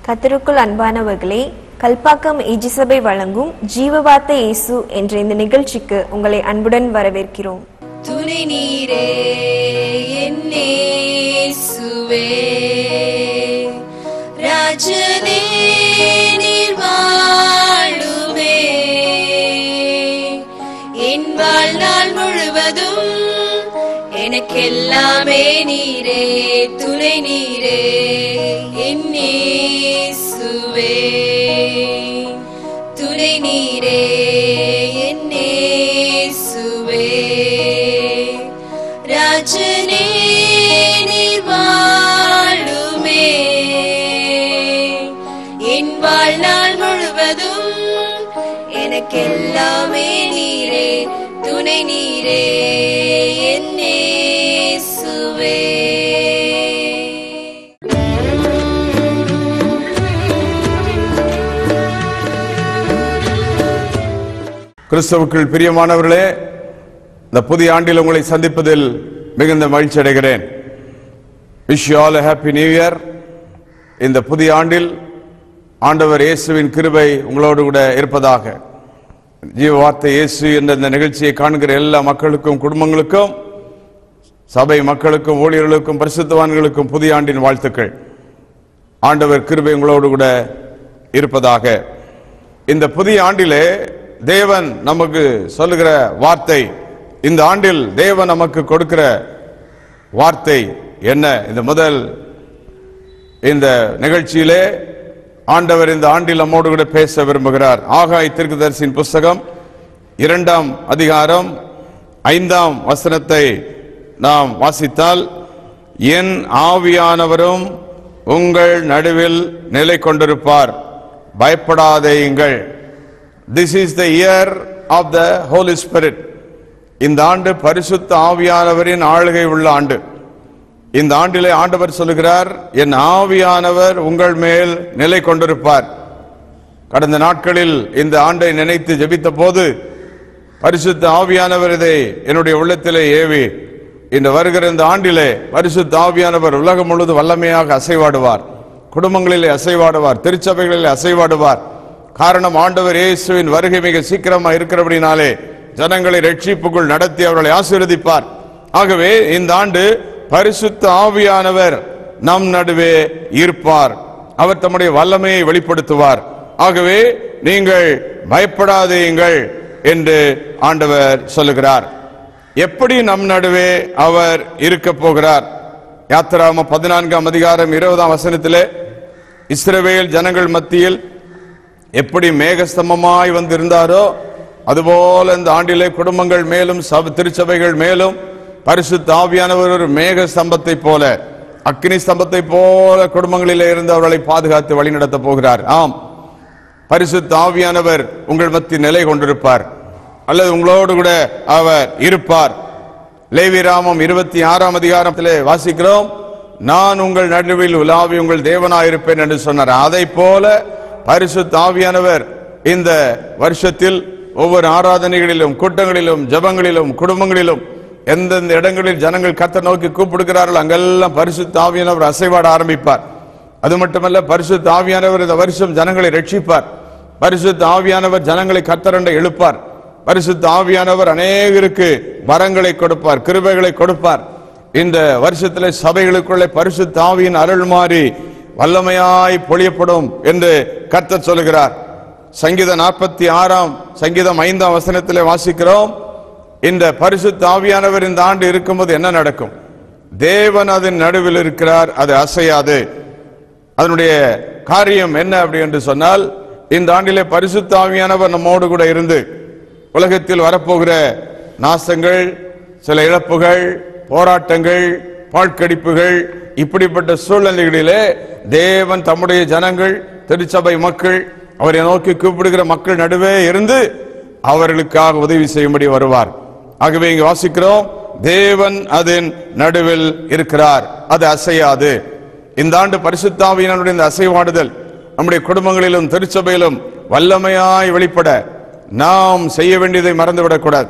கத்தருக்குள் அன்பானவர்களே கல்பாக்கம் ஈஜிசபை வழங்கும் ஜீவவார்த்தை இயேசு என்ற இந்த நிகழ்ச்சிக்கு உங்களை அன்புடன் வரவேற்கிறோம் துணை நீரே என்னேசுவே ராஜனே நீர் வாழுமே என் வாழ்நாள் முழுவதும் எனக்கெல்லாமே நீரே துணை நீரே என்னேசுவே துணை நீரே என்னேசுவே ராஜனே நீர் வாழுமே என் வாழ்நாள் முழுவதும் எனக்கெல்லாமே நீரே துணை நீரே என்னேசுவே கிறிஸ்தவுக்குள் பிரியமானவர்களே இந்த புதிய ஆண்டில் உங்களை சந்திப்பதில் மிகுந்த மகிழ்ச்சி அடைகிறேன் wish all happy new year இந்த புதிய ஆண்டில் ஆண்டவர் இயேசுவின் கிருபை உங்களோடு கூட இருப்பதாக ஜீவ வார்த்தை இயேசு என்ற இந்த நிகழ்ச்சியை காண்கிற எல்லா மக்களுக்கும் குடும்பங்களுக்கும் சபை மக்களுக்கும் ஊழியர்களுக்கும் பரிசுத்தவான்களுக்கும் புதிய ஆண்டின் வாழ்த்துக்கள் ஆண்டவர் கிருபை உங்களோடு கூட இருப்பதாக இந்த புதிய ஆண்டிலே தேவன் நமக்கு சொல்லுகிற வார்த்தை இந்த ஆண்டில் தேவன் நமக்கு கொடுக்கிற வார்த்தை என்ன இந்த முதல் இந்த நிகழ்ச்சியிலே ஆண்டவர் இந்த ஆண்டில் நம்மோடு கூட பேச விரும்புகிறார் ஆகாய் தீர்க்கதரிசியின் புஸ்தகம் இரண்டாம் அதிகாரம் ஐந்தாம் வசனத்தை நாம் வாசித்தால் என் ஆவியானவரும் உங்கள் நடுவில் நிலை கொண்டிருப்பார் பயப்படாதேயுங்கள் this is the year of the holy spirit இந்த ஆண்டு பரிசுத்த ஆவியானவரின் ஆளுகை உள்ள ஆண்டு இந்த ஆண்டிலே ஆண்டவர் சொல்லுகிறார் என் ஆவியானவர் உங்கள் மேல் நிலை கொண்டிருப்பார் கடந்த நாட்களில் இந்த ஆண்டை நினைத்து ஜெபித்த போது பரிசுத்த ஆவியானவர் இதை என்னுடைய உள்ளத்திலே ஏவி இந்த வருகிற இந்த ஆண்டிலே பரிசுத்த ஆவியானவர் உலகம் முழுவதும் வல்லமையாக அசைவாடுவார் குடும்பங்களிலே அசைவாடுவார் திருச்சபைகளிலே அசைவாடுவார் காரணம் ஆண்டவர் இயேசுவின் வருகை மிக சீக்கிரமா இருக்கிறபடினாலே ஜனங்களை ரட்சிப்புக்குள் நடத்தி அவர்களை ஆசீர்வதிப்பார் ஆகவே இந்த ஆண்டு பரிசுத்த ஆவியானவர் நம் நடுவே இருப்பார் அவர் தம்முடைய வல்லமையை வெளிப்படுத்துவார் ஆகவே நீங்கள் பயப்படாதீங்கள் என்று ஆண்டவர் சொல்லுகிறார் எப்படி நம் நடுவே அவர் இருக்க போகிறார் யாத்திராம பதினான்காம் அதிகாரம் இருபதாம் வசனத்திலே இஸ்ரவேல் ஜனங்கள் மத்தியில் எப்படி மேகஸ்தம்பமாய் வந்திருந்தாரோ அதுபோல இந்த ஆண்டிலே குடும்பங்கள் மேலும் சப திருச்சபைகள் மேலும் பரிசுத்த ஆவியானவர் ஒரு மேக ஸ்தம்பத்தை போல அக்னி ஸ்தம்பத்தை போல குடும்பங்களிலே இருந்து அவர்களை பாதுகாத்து வழிநடத்த போகிறார் ஆம் பரிசுத்த ஆவியானவர் உங்கள் மத்தியில் நிலை கொண்டிருப்பார் அல்லது உங்களோடு கூட அவர் இருப்பார் லேவிராமம் இருபத்தி ஆறாம் அதிகாரத்திலே வாசிக்கிறோம் நான் உங்கள் நடுவில் உலாவி உங்கள் தேவனாயிருப்பேன் என்று சொன்னார் அதை போல பரிசுத்த ஆவியானவர் இந்த வருஷத்தில் ஒவ்வொரு ஆராதனைகளிலும் கூட்டங்களிலும் ஜபங்களிலும் குடும்பங்களிலும் எந்தெந்த இடங்களில் ஜனங்கள் கத்த நோக்கி கூப்பிடுகிறார்கள் அங்கெல்லாம் பரிசுத்த ஆவியானவர் அசைவாட ஆரம்பிப்பார் அது மட்டுமல்ல பரிசுத்த ஆவியானவர் இந்த வருஷம் ஜனங்களை ரட்சிப்பார் பரிசுத்த ஆவியானவர் ஜனங்களை கத்தரண்டை எழுப்பார் பரிசுத்த ஆவியானவர் அநேகருக்கு வரங்களை கொடுப்பார் கிருபைகளை கொடுப்பார் இந்த வருஷத்திலே சபைகளுக்குள்ளே பரிசுத்த ஆவியின் அருள் மாறி வல்லமையாய் பொழியப்படும் என்று கர்த்தர் சொல்லுகிறார் சங்கீதம் நாற்பத்தி ஆறாம் சங்கீதம் ஐந்தாம் வசனத்திலே வாசிக்கிறோம் இந்த பரிசுத்த ஆவியானவர் இந்த ஆண்டு இருக்கும்போது என்ன நடக்கும் தேவன் அதன் நடுவில் இருக்கிறார் அது அசையாது அதனுடைய காரியம் என்ன அப்படி என்று சொன்னால் இந்த ஆண்டிலே பரிசுத்த ஆவியானவர் நம்மோடு கூட இருந்து உலகத்தில் வரப்போகிற நாசங்கள் சில இழப்புகள் போராட்டங்கள் பாழ்கடிப்புகள் இப்படிப்பட்ட சூழ்நிலைகளிலே தேவன் தம்முடைய ஜனங்கள் திருச்சபை மக்கள் அவரை நோக்கி கூப்பிடுகிற மக்கள் நடுவே இருந்து அவர்களுக்காக உதவி செய்யும்படி வருவார் ஆகவே இங்கு வாசிக்கிறோம் தேவன் அதன் நடுவில் இருக்கிறார் அது அசையாது இந்த ஆண்டு பரிசுத்தாவியினுடைய இந்த அசைவாடுதல் நம்முடைய குடும்பங்களிலும் திருச்சபையிலும் வல்லமையாய் வெளிப்பட நாம் செய்ய வேண்டியதை மறந்துவிடக்கூடாது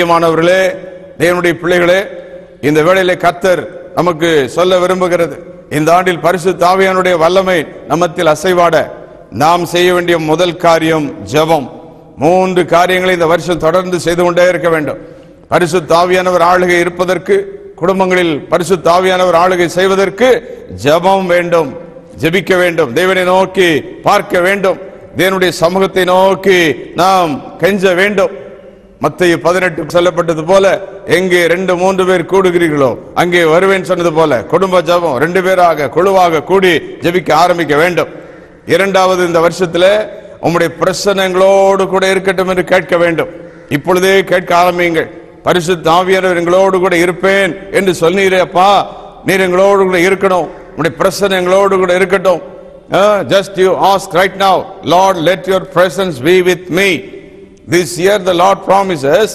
பிரியமானவர்களே தேவனுடைய பிள்ளைகளே இந்த வேளையிலே கர்த்தர் நமக்கு சொல்ல விரும்புகிறது இந்த ஆண்டில் பரிசு தாவியானுடைய வல்லமை நம்மத்தில் அசைவாட நாம் செய்ய வேண்டிய முதல் காரியம் ஜெபம் மூன்று காரியங்களை இந்த வருஷம் தொடர்ந்து செய்து கொண்டே இருக்க வேண்டும் பரிசு தாவியானவர் ஆளுகை இருப்பதற்கு குடும்பங்களில் பரிசு தாவியானவர் ஆளுகை செய்வதற்கு ஜெபம் வேண்டும் ஜெபிக்க வேண்டும் தேவனை நோக்கி பார்க்க வேண்டும் தேவனுடைய சமூகத்தை நோக்கி நாம் கெஞ்ச வேண்டும் மத்திய பதினெட்டு சொல்லப்பட்டது போல எங்கே ரெண்டு மூன்று பேர் கூடுகிறீர்களோ அங்கே வருவேன் சொன்னது போல குடும்ப ஜெபம் ரெண்டு பேராக குழுவாக கூடி ஜெபிக்க ஆரம்பிக்க வேண்டும் இரண்டாவது இந்த வருஷத்துல உம்முடைய பிரசனங்களோடு கூட இருக்கட்டும் என்று கேட்க வேண்டும் இப்பொழுதே கேட்க ஆரம்பியுங்கள் பரிசுத்த ஆவியானவர் எங்களோடு கூட இருப்பேன் என்று சொன்னீரே அப்பா நீர் எங்களோடு கூட இருக்கணும் உம்முடைய பிரசனம் எங்களோடு கூட இருக்கட்டும் just you ask right now Lord let your presence be with me this year the Lord promises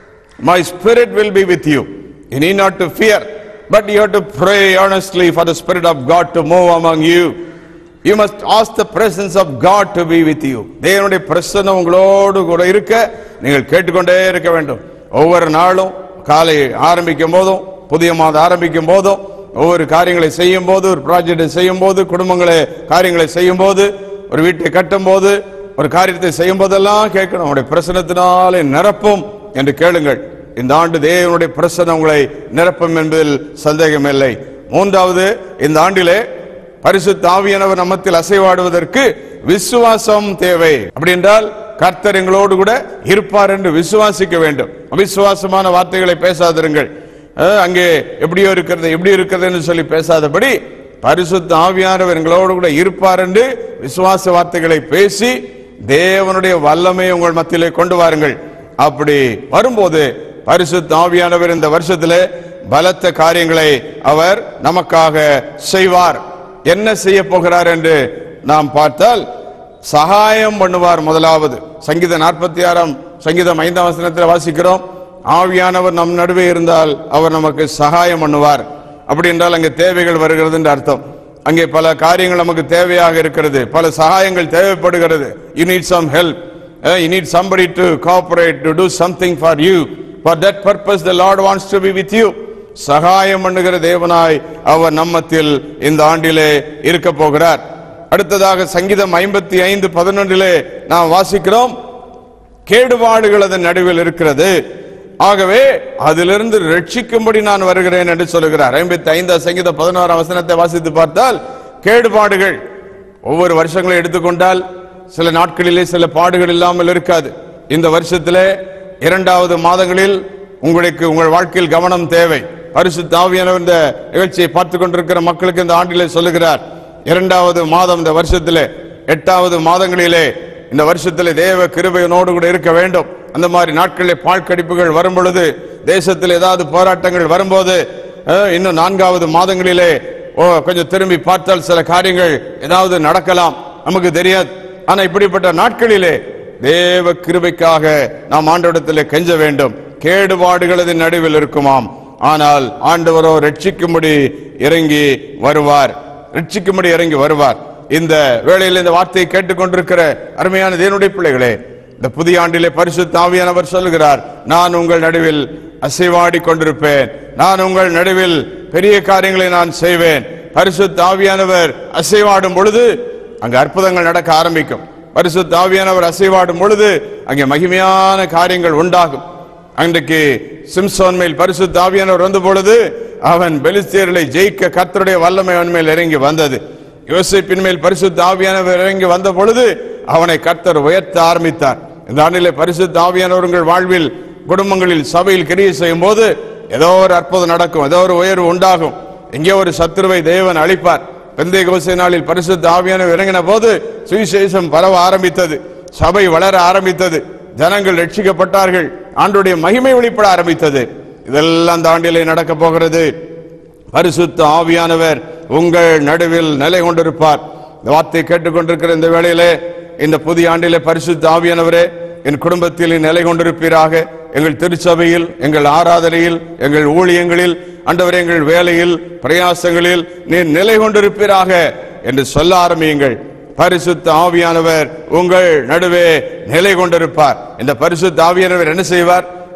My spirit will be with you. You need not to fear, but you have to pray earnestly for the Spirit of God to move among you. You must ask the presence of God to be with you. தேவனுடைய பிரசன்னம் உங்களோடு கூட இருக்க நீங்கள் கேட்டுக்கொண்டே இருக்க வேண்டும் ஒவ்வொரு நாளும் காலை ஆரம்பிக்கும் போதும் புதிய மாதம் ஆரம்பிக்கும் போதும் ஒவ்வொரு காரியங்களை செய்யும் போது ஒரு ப்ராஜெக்டை செய்யும் போது குடும்பங்களை காரியங்களை செய்யும் போது ஒரு வீட்டை கட்டும் போது ஒரு காரியத்தை செய்யும் போதெல்லாம் கேட்கணும் உங்களுடைய பிரசனத்தினாலே நிரப்பும் என்று கேளுங்கள் இந்த ஆண்டு தேவனுடைய பிரசனம் உங்களை நிரப்பும் என்பதில் சந்தேகம் இல்லை மூன்றாவது இந்த ஆண்டிலே பரிசுத்த ஆவியானவர் நம்மத்தில் அசைவாடுவதற்கு விசுவாசம் தேவை அப்படி என்றால் கர்த்தர் எங்களோடு கூட இருப்பார் என்று விசுவாசிக்க வேண்டும் அவிசுவாசமான வார்த்தைகளை பேசாதிருங்கள் அஹ், அங்கே எப்படியோ இருக்கிறது எப்படி இருக்கிறது என்று சொல்லி பேசாதபடி பரிசுத்த ஆவியானவர் எங்களோடு கூட இருப்பார் என்று விசுவாச வார்த்தைகளை பேசி தேவனுடைய வல்லமை உங்கள் மத்தியிலே கொண்டு வாருங்கள் அப்படி வரும்போது பரிசுத்த ஆவியானவர் இந்த வருஷத்திலே பலத்த காரியங்களை அவர் நமக்காக செய்வார் என்ன செய்ய போகிறார் என்று நாம் பார்த்தால் சகாயம் பண்ணுவார் முதலாவது சங்கீத நாற்பத்தி ஆறாம் சங்கீதம் ஐந்தாம் வசனத்தில் வாசிக்கிறோம் ஆவியானவர் நம் நடுவே இருந்தால் அவர் நமக்கு சகாயம் பண்ணுவார் அப்படி என்றால் அங்கே தேவைகள் வருகிறது என்று அர்த்தம் அங்கே பல காரியங்கள் நமக்கு தேவையாக இருக்கிறது பல சகாயங்கள் தேவைப்படுகிறது you need some help you need somebody to cooperate to do something for you for that purpose the lord wants to be with you சகாயம் பண்ணுகிற தேவனாய் அவர் நம்மத்தில் இந்த ஆண்டிலே இருக்க போகிறார் அடுத்ததாக சங்கீதம் ஐம்பத்தி ஐந்து பதினொன்றிலே நாம் வாசிக்கிறோம் கேடுபாடுகள் அதன் நடுவில் இருக்கிறது ஆகவே அதிலிருந்து ரட்சிக்கும்படி நான் வருகிறேன் என்று சொல்லுகிறார் ஐம்பத்தி ஐந்தாம் சங்கீத பதினோராம் வசனத்தை வாசித்து பார்த்தால் கேடுபாடுகள் ஒவ்வொரு வருஷங்களை எடுத்துக்கொண்டால் சில நாட்களிலே சில பாடுகள் இல்லாமல் இருக்காது இந்த வருஷத்திலே இரண்டாவது மாதங்களில் உங்களுக்கு உங்கள் வாழ்க்கையில் கவனம் தேவை பரிசுத்த ஆவியானவர் இந்த நிகழ்ச்சியை பார்த்து கொண்டிருக்கிற மக்களுக்கு இந்த ஆண்டிலே சொல்லுகிறார் இரண்டாவது மாதம் இந்த வருஷத்திலே எட்டாவது மாதங்களிலே இந்த வருஷத்திலே தேவ கிருபையினோடு கூட இருக்க வேண்டும் அந்த மாதிரி நாட்களிலே பாழ்கடிப்புகள் வரும் பொழுது தேசத்தில் ஏதாவது போராட்டங்கள் வரும்போது அஹ், இன்னும் நான்காவது மாதங்களிலே ஓ கொஞ்சம் திரும்பி பார்த்தால் சில காரியங்கள் ஏதாவது நடக்கலாம் நமக்கு தெரியாது ஆனா இப்படிப்பட்ட நாட்களிலே தேவ கிருபைக்காக நாம் ஆண்டவரிடத்திலே கெஞ்ச வேண்டும் கேடுபாடுகளது நடுவில் இருக்குமாம் ஆனால் ஆண்டவரோ ரட்சிக்கும்படி இறங்கி வருவார் ரட்சிக்கும்படி இறங்கி வருவார் இந்த வேளையில் இந்த வார்த்தையை கேட்டுக்கொண்டிருக்கிற அருமையான தேவனுடைய பிள்ளைகளே இந்த புதிய ஆண்டிலே பரிசுத்த ஆவியானவர் சொல்லுகிறார் நான் உங்கள் நடுவில் அசைவாடி கொண்டிருப்பேன் நான் உங்கள் நடுவில் பெரிய காரியங்களை நான் செய்வேன் பரிசுத்த ஆவியானவர் அசைவாடும் பொழுது அங்க அற்புதங்கள் நடக்க ஆரம்பிக்கும் பரிசுத்த ஆவியானவர் அசைவாடும் பொழுது அங்கே மகிமையான காரியங்கள் உண்டாகும் அன்றைக்கு சிம்சோன் மேல் பரிசுத்த ஆவியானவர் வந்த பொழுது அவன் பெலிஸ்தியர்களை ஜெயிக்க கர்த்தருடைய வல்லமை அவன் மேல் இறங்கி வந்தது யோசிப்பின் மேல் பரிசுத்த ஆவியானவர் இறங்கி வந்த பொழுது அவனை கர்த்தர் உயர்த்த ஆரம்பித்தார் இந்த ஆண்டிலே பரிசுத்த ஆவியானவர் உங்கள் வாழ்வில் குடும்பங்களில் சபையில் கிரியை செய்யும் போது ஏதோ ஒரு அற்புதம் நடக்கும் ஏதோ ஒரு உயர்வு உண்டாகும் எங்கே ஒரு சத்துருவை தேவன் அழிப்பார் பெந்தை கோசை நாளில் பரிசுத்த ஆவியானவர் இறங்கின போது சுவிசேஷம் பரவ ஆரம்பித்தது சபை வளர ஆரம்பித்தது ஜனங்கள் ரட்சிக்கப்பட்டார்கள் ஆண்டுடைய மகிமை வெளிப்பட ஆரம்பித்தது இதெல்லாம் இந்த ஆண்டிலே நடக்க போகிறது பரிசுத்த ஆவியானவர் உங்கள் நடுவில் நிலை கொண்டிருப்பார் இந்த வார்த்தை கேட்டுக்கொண்டிருக்கிற இந்த வேளையிலே இந்த புதிய ஆண்டிலே பரிசுத்த ஆவியானவரே என் குடும்பத்தில் நீ நிலை கொண்டிருப்பீராக எங்கள் திருச்சபையில் எங்கள் ஆராதனையில் எங்கள் ஊழியங்களில் ஆண்டவரே எங்கள் வேலையில் பிரயாசங்களில் நீ நிலை கொண்டிருப்பீராக என்று சொல்ல ஆரம்பியுங்கள் பரிசுத்த ஆவியானவர் உங்கள் நடுவே நிலை கொண்டிருப்பார் இந்த பரிசுத்த ஆவியானவர் என்ன செய்வார்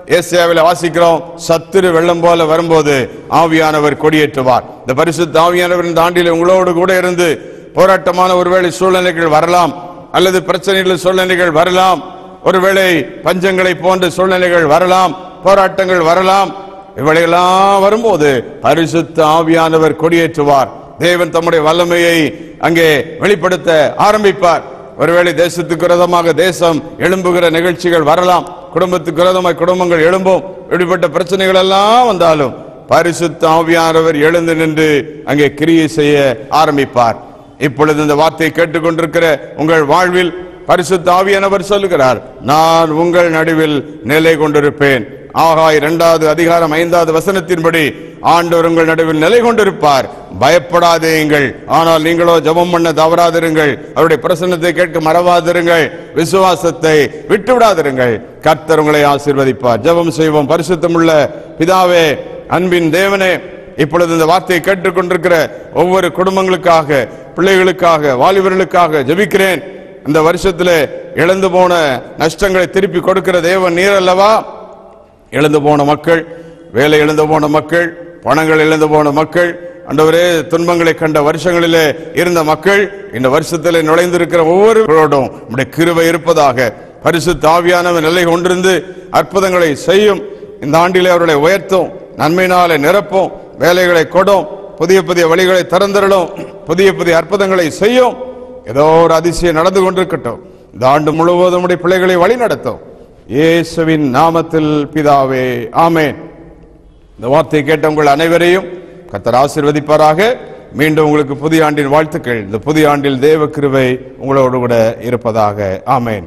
ஏசியாவில் வாசிக்கிறோம் சத்துரு வெள்ளம் போல வரும்போது ஆவியானவர் கொடியேற்றுவார் இந்த பரிசுத்த ஆவியானவர் இந்த ஆண்டில் உங்களோடு கூட இருந்து போராட்டமான ஒருவேளை சூழ்நிலைகள் வரலாம் அல்லது பிரச்சனைகள் சூழ்நிலைகள் வரலாம் ஒருவேளை பஞ்சங்களை போன்ற சூழ்நிலைகள் வரலாம் போராட்டங்கள் வரலாம் இவைகளெல்லாம் வரும்போது பரிசுத்த ஆவியானவர் கொடியேற்றுவார் தேவன் தம்முடைய வல்லமையை அங்கே வெளிப்படுத்த ஆரம்பிப்பார் ஒருவேளை தேசத்துக்கு விரோதமாக தேசம் எழும்புகிற நிகழ்ச்சிகள் வரலாம் குடும்பத்துக்கு விரோதமாய் குடும்பங்கள் எழும்பும் இப்படிப்பட்ட பிரச்சனைகள் எல்லாம் வந்தாலும் பரிசுத்த ஆவியானவர் எழுந்து நின்று அங்கே கிரியை செய்ய ஆரம்பிப்பார் இப்பொழுது இந்த வார்த்தையை கேட்டுக்கொண்டிருக்கிற உங்கள் வாழ்வில் பரிசுத்த ஆவியானவர் சொல்லுகிறார் நான் உங்கள் நடுவில் நிலை கொண்டிருப்பேன் ஆகாய் இரண்டாவது அதிகாரம் ஐந்தாவது வசனத்தின்படி ஆண்டவர் உங்கள் நடுவில் நிலை கொண்டிருப்பார் பயப்படாதேயுங்கள் ஆனால் நீங்களோ ஜெபம் பண்ண தவறாதிருங்கள் அவருடைய பிரசன்னத்தை கேட்க மறவாதிருங்கள் விசுவாசத்தை விட்டு விடாதிருங்கள் கர்த்தர் உங்களை ஆசீர்வதிப்பார் ஜெபம் செய்வோம் பரிசுத்தமுள்ள பிதாவே அன்பின் தேவனே இப்பொழுது இந்த வார்த்தையை கேட்டுக்கொண்டிருக்கிற ஒவ்வொரு குடும்பங்களுக்காக பிள்ளைகளுக்காக வாலிபர்களுக்காக ஜெபிக்கிறேன் இந்த வருஷத்திலே இழந்து போன நஷ்டங்களை திருப்பி கொடுக்கிற தேவன் நீர் அல்லவா இழந்து போன மக்கள் வேலை இழந்து போன மக்கள் பணங்கள் இழந்து போன மக்கள் அண்டவரே துன்பங்களை கண்ட வருஷங்களிலே இருந்த மக்கள் இந்த வருஷத்தில் நுழைந்திருக்கிற ஒவ்வொருவரோடும் நம்முடைய கிருபை இருப்பதாக பரிசு தாவியானவன் நிலை கொண்டிருந்து அற்புதங்களை செய்யும் இந்த ஆண்டிலே அவர்களை உயர்த்தும் நன்மையினாலே நிரப்பும் வேலைகளை கொடும் புதிய புதிய வழிகளை திறந்திரலும் புதிய புதிய அற்புதங்களை செய்யும் ஏதோ ஒரு அதிசயம் நடந்து கொண்டிருக்கட்டும் இந்த ஆண்டு முழுவதும் நம்முடைய பிள்ளைகளை வழி நடத்தும் இயேசுவின் நாமத்தில் பிதாவே ஆமென் இந்த வார்த்தையை கேட்ட உங்கள் அனைவரையும் கர்த்தர் ஆசீர்வதிப்பாராக மீண்டும் உங்களுக்கு புதிய ஆண்டின் வாழ்த்துக்கள் இந்த புதிய ஆண்டில் தேவ கிருபை உங்களோடு கூட இருப்பதாக ஆமென்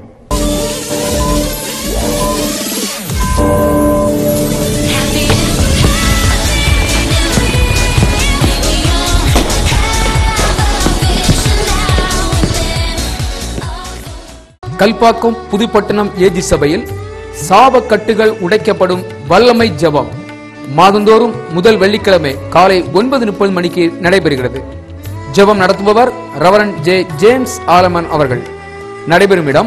கல்பாக்கம் புதுப்பட்டணம் ஏஜி சபையில் சாபக்கட்டுகள் உடைக்கப்படும் வல்லமை ஜெபம் மாதந்தோறும் முதல் வெள்ளிக்கிழமை காலை ஒன்பது முப்பது மணிக்கு நடைபெறுகிறது ஜெபம் நடத்துபவர் ரெவரன் ஜே ஜேம்ஸ் ஆலமன் அவர்கள் நடைபெறும் இடம்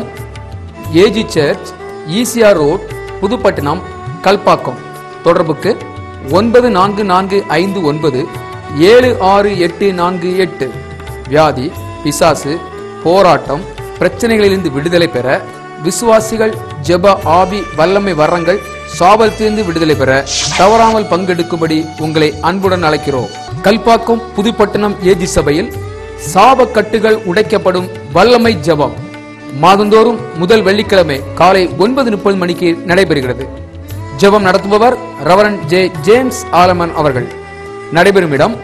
AG church ECR road Pudupattinam Kalpakkam தொடர்புக்கு ஒன்பது நான்கு நான்கு ஐந்து ஒன்பது ஏழு ஆறு எட்டு நான்கு எட்டு வியாதி பிசாசு போராட்டம் பிரச்சனைகளிலிருந்து விடுதலை பெற விசுவாசிகள் ஜெப ஆவி வல்லமை வரங்கள் சாபத்திலிருந்து விடுதலை பெற தவறாமல் பங்கெடுக்கும்படி உங்களை அன்புடன் அழைக்கிறோம் கல்பாக்கம் புதுப்பட்டினம் ஏஜி சபையில் சாபக்கட்டுகள் உடைக்கப்படும் வல்லமை ஜெபம் மாதந்தோறும் முதல் வெள்ளிக்கிழமை காலை ஒன்பது முப்பது மணிக்கு நடைபெறுகிறது ஜெபம் நடத்துபவர் ரெவரன் ஜே ஜேம்ஸ் ஆலமன் அவர்கள் நடைபெறும் இடம்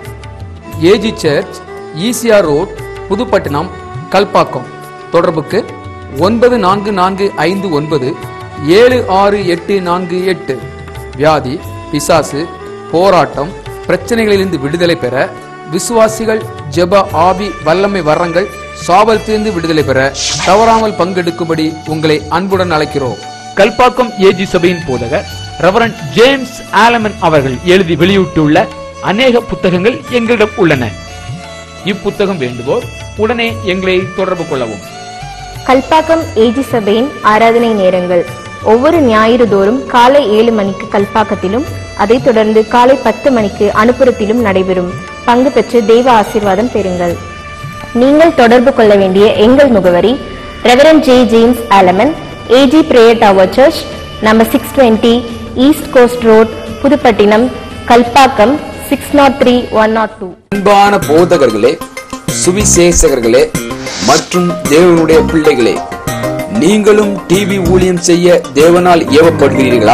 AG church ECR road Pudupattinam Kalpakkam தொடர்புக்கு ஒன்பது நான்கு நான்கு ஐந்து ஒன்பது ஏழு ஆறு எட்டு நான்கு எட்டு வியாதி பிசாசு போராட்டம் பிரச்சனைகளிலிருந்து விடுதலை பெற விசுவாசிகள் ஜெப ஆவி வல்லமை வரங்கள் சாபத்திலிருந்து விடுதலை பெற தவறாமல் பங்கெடுக்கும்படி உங்களை அன்புடன் அழைக்கிறோம் கல்பாக்கம் ஏஜி சபையின் போதகர் ரெவரண்ட் ஜேம்ஸ் ஆலமன் அவர்கள் எழுதி வெளியிட்டுள்ள அநேக புத்தகங்கள் எங்களிடம் உள்ளன இப்புத்தகம் வேண்டுவோர் உடனே எங்களை தொடர்பு கொள்ளவும் கல்பாக்கம் ஏஜி சபையின் ஆராதனை நேரங்கள் ஒவ்வொரு ஞாயிறு தோறும் காலை ஏழு மணிக்கு கல்பாக்கத்திலும் அதைத் தொடர்ந்து காலை பத்து மணிக்கு அனுப்புறத்திலும் நடைபெறும் பங்கு பெற்று தெய்வ ஆசீர்வாதம் பெறுங்கள் நீங்கள் தொடர்பு கொள்ள வேண்டிய எங்கள் முகவரி ரெவரன் ஜே ஜேம்ஸ் ஆலமன் AG prayer tower church number six twenty East Coast road Pudupattinam Kalpakkam six nought three one nought two அன்பான போதகர்களே சுவிசேஷகர்களே மற்றும் தேவனுடைய பிள்ளைகளே நீங்களும் டிவி ஊழியம் செய்ய தேவனால் ஏவப்படுகிறீர்களா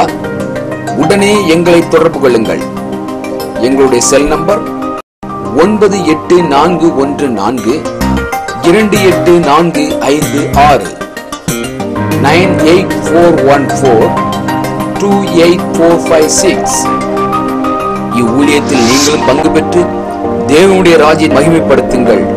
உடனே எங்களை தொடர்பு கொள்ளுங்கள் எங்களுடைய செல் நம்பர் ஒன்பது எட்டு நான்கு ஒன்று நான்கு இரண்டு எட்டு நான்கு ஐந்து ஆறு nine eight four one four two eight four five six இவ்வூழியத்தில் நீங்களும் பங்கு பெற்று தேவனுடைய ராஜ்யை மகிமைப்படுத்துங்கள்